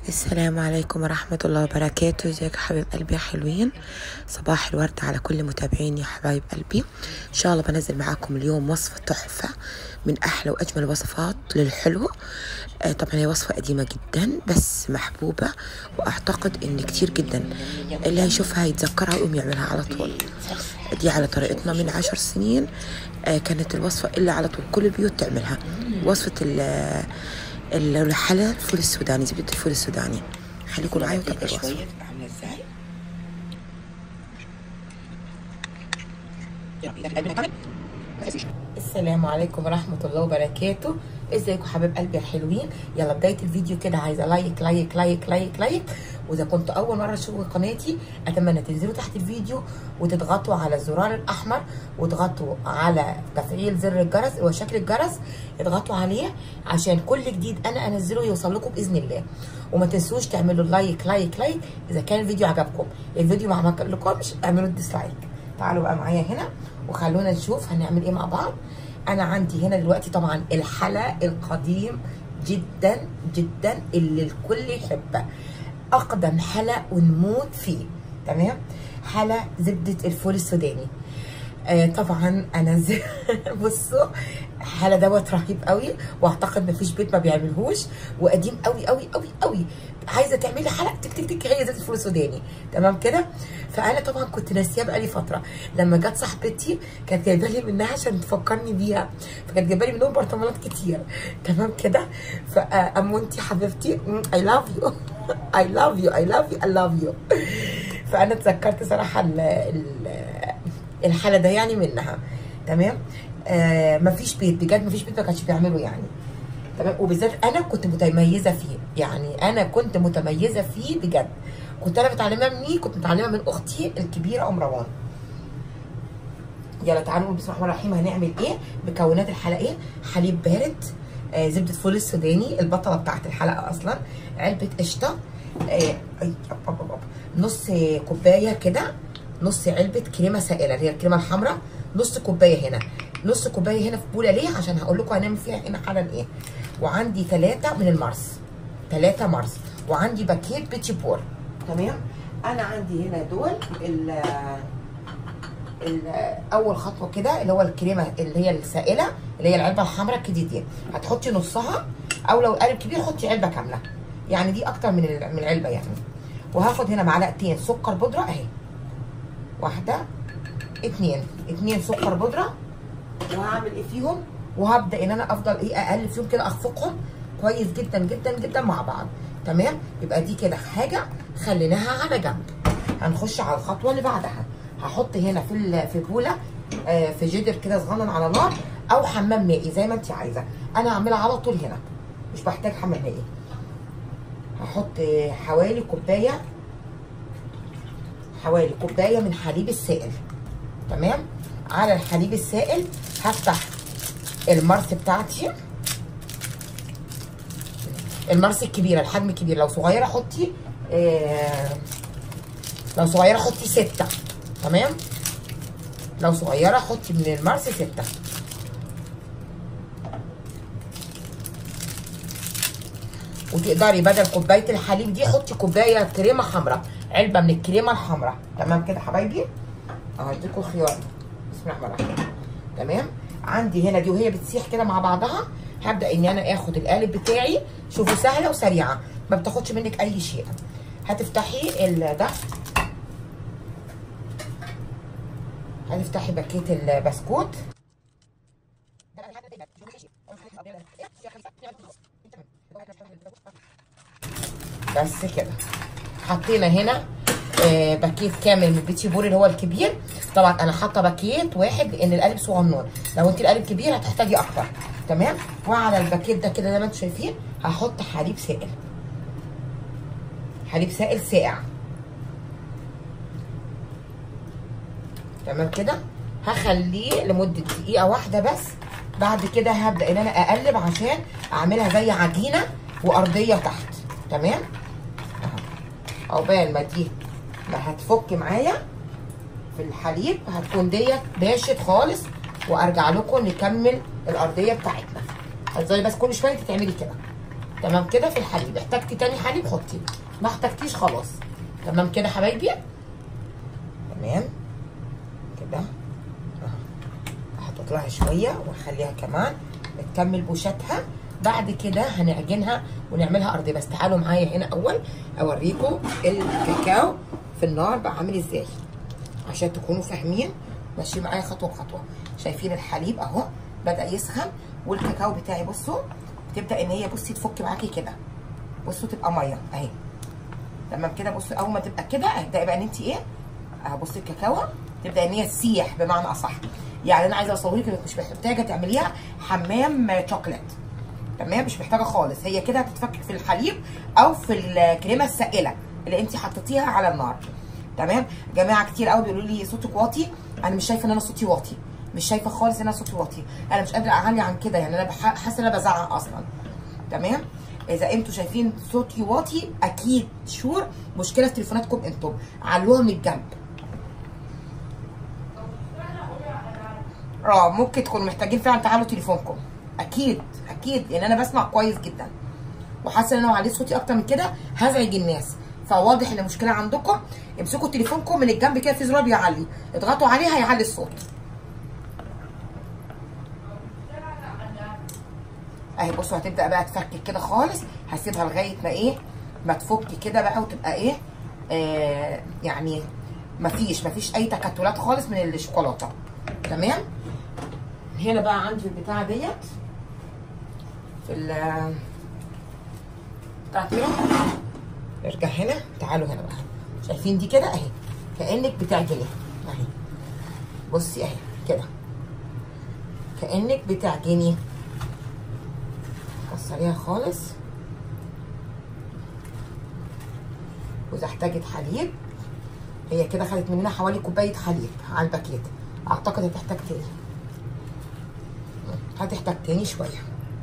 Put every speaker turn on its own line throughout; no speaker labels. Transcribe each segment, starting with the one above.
السلام عليكم ورحمة الله وبركاته ازيك يا حبيب قلبي يا حلوين صباح الورد على كل متابعين يا حبايب قلبي ان شاء الله بنزل معاكم اليوم وصفة تحفة من احلى واجمل الوصفات للحلو آه طبعا هي وصفة قديمة جدا بس محبوبة واعتقد ان كتير جدا اللي هيشوفها يتذكرها ويقوم يعملها على طول دي على طريقتنا من عشر سنين آه كانت الوصفة اللي على طول كل البيوت تعملها وصفة ال- الحلا الفول السوداني زبدة الفول السوداني خليكم معايا وتابعوا الوصفة عاملة ازاي السلام عليكم ورحمة الله وبركاته ازيكم حبايب قلبي الحلوين يلا بداية الفيديو كده عايزة لايك لايك لايك لايك لايك واذا كنت اول مرة تشوفوا قناتي اتمنى تنزلوا تحت الفيديو وتضغطوا على الزرار الاحمر وتضغطوا على تفعيل زر الجرس اللي هو شكل الجرس اضغطوا عليه عشان كل جديد انا انزله يوصل لكم باذن الله وما تنسوش تعملوا لايك لايك لايك اذا كان الفيديو عجبكم الفيديو ما عجبكمش اعملوا ديسلايك تعالوا بقى معايا هنا وخلونا نشوف هنعمل ايه مع بعض انا عندي هنا دلوقتي طبعا الحلا القديم جدا جدا اللي الكل يحبه اقدم حلا ونموت فيه تمام حلا زبده الفول السوداني آه طبعا انا زي بصوا حلا دوت رهيب قوي واعتقد مفيش بيت ما بيعملهوش وقديم قوي قوي قوي قوي عايزه تعملي حلقه تك تك تك هي زيت الفول السوداني تمام كده فانا طبعا كنت ناسياه بقالي فتره لما جت صاحبتي كانت جايبه لي منها عشان تفكرني بيها فكانت جايبه لي منهم برطمانات كتير تمام كده فامونتي حبيبتي اي لاف يو اي لاف يو اي لاف يو اي لاف يو فانا اتذكرت صراحه ال ال الحاله ده يعني منها تمام آه مفيش بيت بجد مفيش بيت ما كانش بيعمله يعني تمام وبالذات انا كنت متميزه فيه يعني انا كنت متميزه فيه بجد كنت انا متعلمه من مين كنت متعلمه من اختي الكبيره ام روان يلا تعالوا نقول بسم الله الرحمن الرحيم هنعمل ايه مكونات الحلقه ايه حليب بارد آه زبده فول السوداني البطله بتاعت الحلقه اصلا علبه قشطه آه نص كوبايه كده نص علبه كريمه سائله اللي هي الكريمه الحمراء نص كوبايه هنا نص كوبايه هنا في بوله ليه عشان هقول لكم هنعمل فيها هنا حالا ايه وعندي ثلاثه من المرس ثلاثه مرس وعندي باكيت بيتشي بور تمام انا عندي هنا دول ال اول خطوه كده اللي هو الكريمه اللي هي السائله اللي هي العلبه الحمراء الكديدين هتحطي نصها او لو قالب كبير حطي علبه كامله يعني دي اكتر من من العلبه يعني وهاخد هنا معلقتين سكر بودره اهي واحده اتنين اتنين سكر بودره وهعمل ايه فيهم وهبدا ان انا افضل ايه اقلب فيهم كده اخفقهم كويس جدا جدا جدا مع بعض تمام يبقى دي كده حاجه خليناها على جنب هنخش على الخطوه اللي بعدها هحط هنا في في بوله آه في جدر كده صغنن على نار او حمام مائي زي ما انت عايزه انا هعملها على طول هنا مش بحتاج حمام مائي هحط حوالي كوبايه حوالي كوبايه من حليب السائل تمام على الحليب السائل هفتح المرس بتاعتي المرس الكبيره الحجم الكبير لو صغيره حطي آه لو صغيره حطي سته تمام لو صغيره حطي من المرس سته وتقدري بدل كوبايه الحليب دي حطي كوبايه كريمه حمراء علبه من الكريمه الحمراء تمام كده حبايبي اهديكوا الخيار بسم الله الرحمن الرحيم تمام عندي هنا دي وهي بتسيح كده مع بعضها هبدا ان انا اخد القالب بتاعي شوفوا سهله وسريعه ما بتاخدش منك اي شيء هتفتحي ده هتفتحي باكيت البسكوت بس كده حطينا هنا آه باكيت كامل من البيتي بول اللي هو الكبير طبعا انا حاطه باكيت واحد لان القالب صغنون لو انت القالب كبير هتحتاجي اكتر تمام وعلى الباكيت ده كده زي ما انتم شايفين هحط حليب سائل حليب سائل ساقع تمام كده هخليه لمده دقيقه واحده بس بعد كده هبدا ان انا اقلب عشان اعملها زي عجينه وارضيه تحت تمام اهو عقبال ما دي ما هتفك معايا في الحليب هتكون ديت باشت خالص وارجع لكم نكمل الارضيه بتاعتنا هتفضلي بس كل شويه تعملي كده تمام كده في الحليب احتجتي تاني حليب حطي ما احتجتيش خلاص تمام كده حبايبي تمام كده احط لها شويه ونخليها كمان بتكمل بوشتها بعد كده هنعجنها ونعملها ارضي بس تعالوا معايا هنا اول اوريكم الكاكاو في النار بقى عامل ازاي عشان تكونوا فاهمين ماشيين معايا خطوه بخطوه شايفين الحليب اهو بدا يسخن والكاكاو بتاعي بصوا تبدا ان هي بصي تفك معاكي كده بصوا تبقى ميه اهي تمام كده بصوا اول ما تبقى كده هتبداي بقى ان انت ايه اهو بصي الكاكاو تبدا ان هي تسيح بمعنى اصح يعني انا عايزه اوصل لك انك مش محتاجه تعمليها حمام شوكليت تمام مش محتاجه خالص هي كده هتتفك في الحليب او في الكريمه السائله اللي انت حطيتيها على النار تمام جماعه كتير قوي بيقولوا لي صوتك واطي انا مش شايفه ان انا صوتي واطي مش شايفه خالص ان انا صوتي واطي انا مش قادره اعلي عن كده يعني انا حاسه ان انا بزعق اصلا تمام اذا انتوا شايفين صوتي واطي اكيد شور مشكله في تليفوناتكم انتم علوها من الجنب اه ممكن تكونوا محتاجين فعلا تعالوا تليفونكم اكيد اكيد لان انا بسمع كويس جدا وحاسه ان انا لو عليت صوتي اكتر من كده هزعج الناس فواضح ان المشكله عندكم امسكوا تليفونكم من الجنب كده في زرار بيعلي اضغطوا عليه هيعلي الصوت اهي بصوا هتبدا بقى تفكك كده خالص هسيبها لغايه ما ايه ما تفك كده بقى وتبقى ايه آه يعني مفيش مفيش اي تكتلات خالص من الشوكولاته تمام هنا بقى عندي البتاعه ديت في ال بتاعتي ارجع هنا تعالوا هنا بقى شايفين دي كده اهي كانك بتعجني اهي بصي اهي كده كانك بتعجني كسريها خالص واذا احتاجت حليب هي كده خدت مننا حوالي كوبايه حليب على الباكيت اعتقد هتحتاج تاني هتحتاج تاني شويه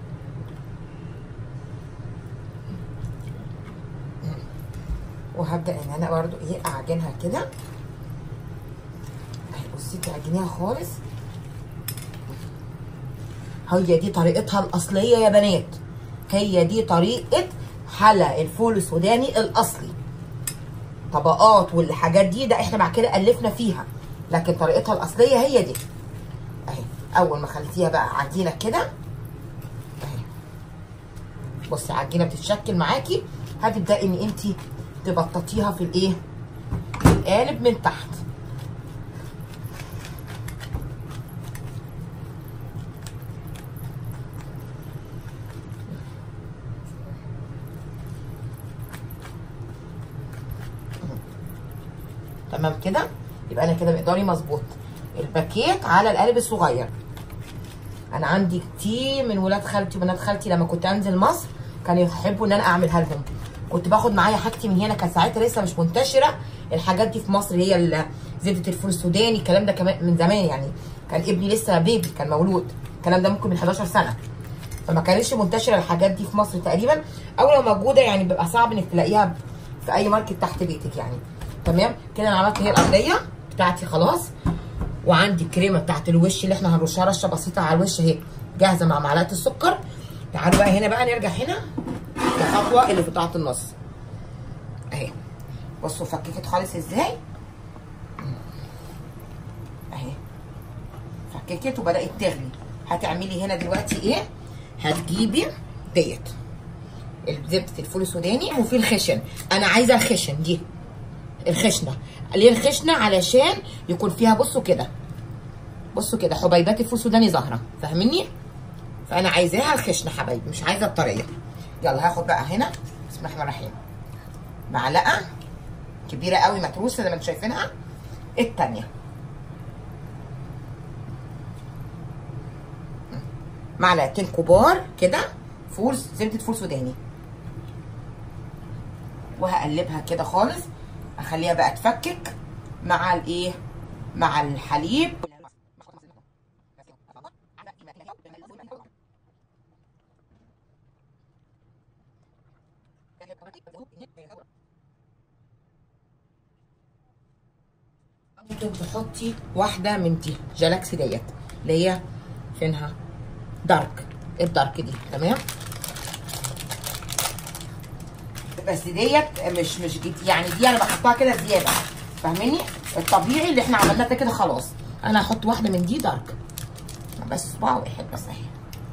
وهبدا ان انا برضو ايه اعجنها كده اهي بصي تعجنيها خالص هي دي طريقتها الاصليه يا بنات هي دي طريقه حلا الفول السوداني الاصلي طبقات والحاجات دي ده احنا بعد كده الفنا فيها لكن طريقتها الاصليه هي دي اهي اول ما خليتيها بقى عجينه كده اهي بصي عجينه بتتشكل معاكي هتبداي ان انت تبططيها في الايه في القالب من تحت تمام كده يبقى انا كده مقداري مظبوط الباكيت على القالب الصغير انا عندي كتير من ولاد خالتي وبنات خالتي لما كنت انزل مصر كانوا يحبوا ان انا اعملها لهم كنت باخد معايا حاجتي من هنا كان ساعتها لسه مش منتشره الحاجات دي في مصر هي زبده الفول السوداني الكلام ده كمان من زمان يعني كان ابني لسه بيبي كان مولود الكلام ده ممكن من 11 سنه فما كانتش منتشره الحاجات دي في مصر تقريبا او لو موجوده يعني بيبقى صعب انك تلاقيها في اي ماركت تحت بيتك يعني تمام كده انا عملت هي الارضيه بتاعتي خلاص وعندي الكريمه بتاعت الوش اللي احنا هنرشها رشه بسيطه على الوش اهي جاهزه مع معلقه السكر تعالوا بقى هنا بقى نرجع هنا الخطوه اللي في بتاعه النص اهي بصوا فككت خالص ازاي اهي فككت وبدات تغلي هتعملي هنا دلوقتي ايه هتجيبي ديت زبده الفول السوداني وفي الخشن انا عايزه الخشن دي الخشنه ليه الخشنه علشان يكون فيها بصوا كده بصوا كده حبيبات الفول السوداني ظاهره فاهميني فانا عايزاها الخشنه حبايبي مش عايزه الطريه يلا هاخد بقى هنا بسم الله الرحمن الرحيم معلقه كبيره قوي متروسه زي ما انتم شايفينها الثانيه معلقتين كبار كده فول زبده فول سوداني وهقلبها كده خالص اخليها بقى تفكك مع الايه مع الحليب ممكن تحطي واحده من دي جالاكسي ديت اللي هي فينها دارك الدارك دي تمام بس ديت مش مش جديد يعني دي انا بحطها كده زياده فاهماني الطبيعي اللي احنا عملناه ده كده خلاص انا هحط واحده من دي دارك بس صباع واحد بس اهي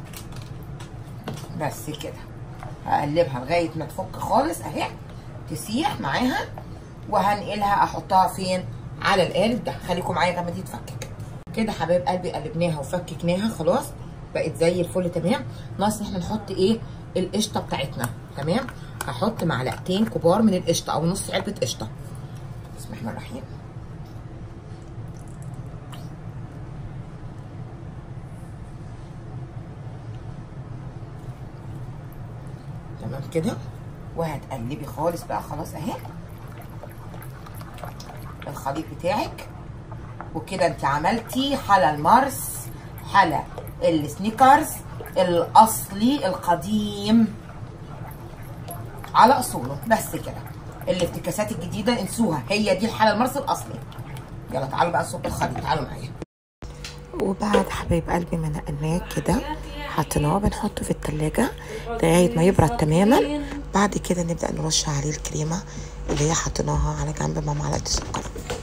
بس كده هقلبها لغايه ما تفك خالص اهي تسيح معاها وهنقلها احطها فين على القالب ده خليكم معايا لما دي تفكك كده حبايب قلبي قلبناها وفككناها خلاص بقت زي الفل تمام ناقص ان احنا نحط ايه القشطه بتاعتنا تمام هحط معلقتين كبار من القشطه او نص علبه قشطه بسم الله الرحمن الرحيم تمام كده وهتقلبي خالص بقى خلاص اهي الخليط بتاعك وكده انت عملتي حلا المارس حلا السنيكرز الاصلي القديم على اصوله بس كده الافتكاسات الجديده انسوها هي دي الحلا المارس الاصلي يلا تعالوا بقى نصب الخليط تعالوا معايا وبعد حبايب قلبي ما نقلناه كده حطيناه بنحطه في التلاجة لغاية ما يبرد تماما بعد كده نبدأ نرش عليه الكريمة اللي هي حطيناها على جنب مع معلقة السكر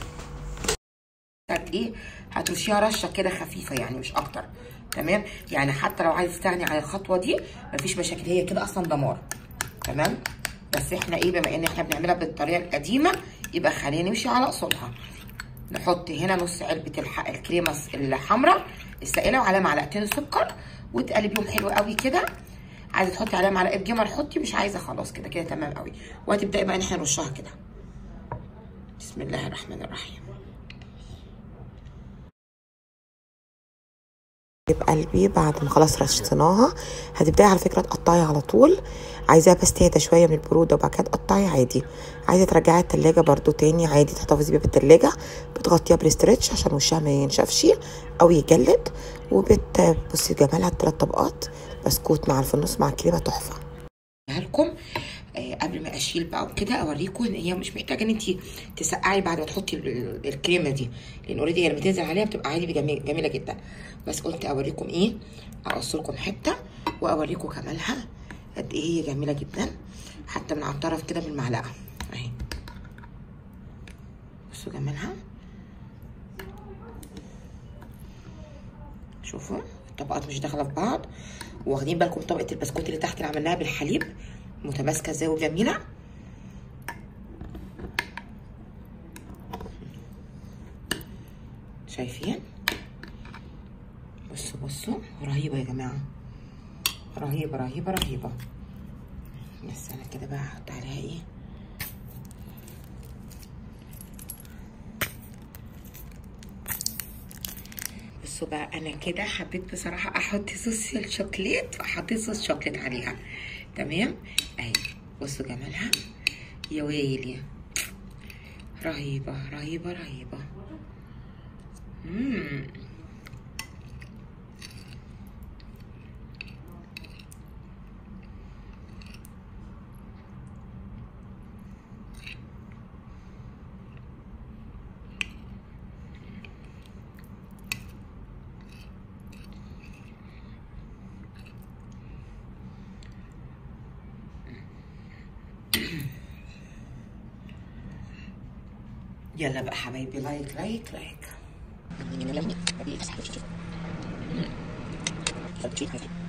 ايه هترشيها رشه كده خفيفه يعني مش اكتر تمام يعني حتى لو عايز تستغني عن الخطوه دي مفيش مشاكل هي كده اصلا دمار تمام بس احنا ايه بما ان احنا بنعملها بالطريقه القديمه يبقى خلينا نمشي على اصولها نحط هنا نص علبه الح... الكريمه الحمراء السائله وعليها معلقتين سكر وتقلبيهم حلو قوي كده عايزه تحطي عليها معلقه جمر حطي مش عايزه خلاص كده كده تمام قوي وهتبداي بقى ان احنا نرشها كده بسم الله الرحمن الرحيم قلبي بعد ما خلاص رشيناها هتبداي على فكره تقطعي على طول عايزاها بس تهدى شويه من البروده وبعد كده تقطعي عادي عايزه ترجعي التلاجة برضو تاني عادي تحتفظي بيها بالتلاجة بتغطيها بالاسترتش عشان وشها ما ينشفش او يجلد وبت بصي جمالها التلات طبقات بسكوت مع في النص مع الكريمه تحفه لكم آه قبل ما اشيل بقى وكده اوريكم ان هي مش محتاجه ان انت تسقعي بعد ما تحطي الكريمه دي لان اوريدي هي لما تنزل عليها بتبقى عادي جميل جميله جدا بس قلت اوريكم ايه اقص لكم حته واوريكم كمالها قد ايه هي جميله جدا حتى من على الطرف كده بالمعلقه اهي بصوا جمالها شوفوا الطبقات مش داخله في بعض واخدين بالكم طبقه البسكوت اللي تحت اللي عملناها بالحليب متماسكه ازاي وجميله شايفين بصوا بصوا رهيبه يا جماعه رهيبه رهيبه رهيبه بس انا كده بقى هحط عليها ايه بصوا بقى انا كده حبيت بصراحه احط صوص الشوكليت وحطيت صوص شوكليت عليها تمام اهي بصوا جمالها يا ويلي رهيبه رهيبه رهيبه مم. يلا بقى حبايبي لايك لايك لايك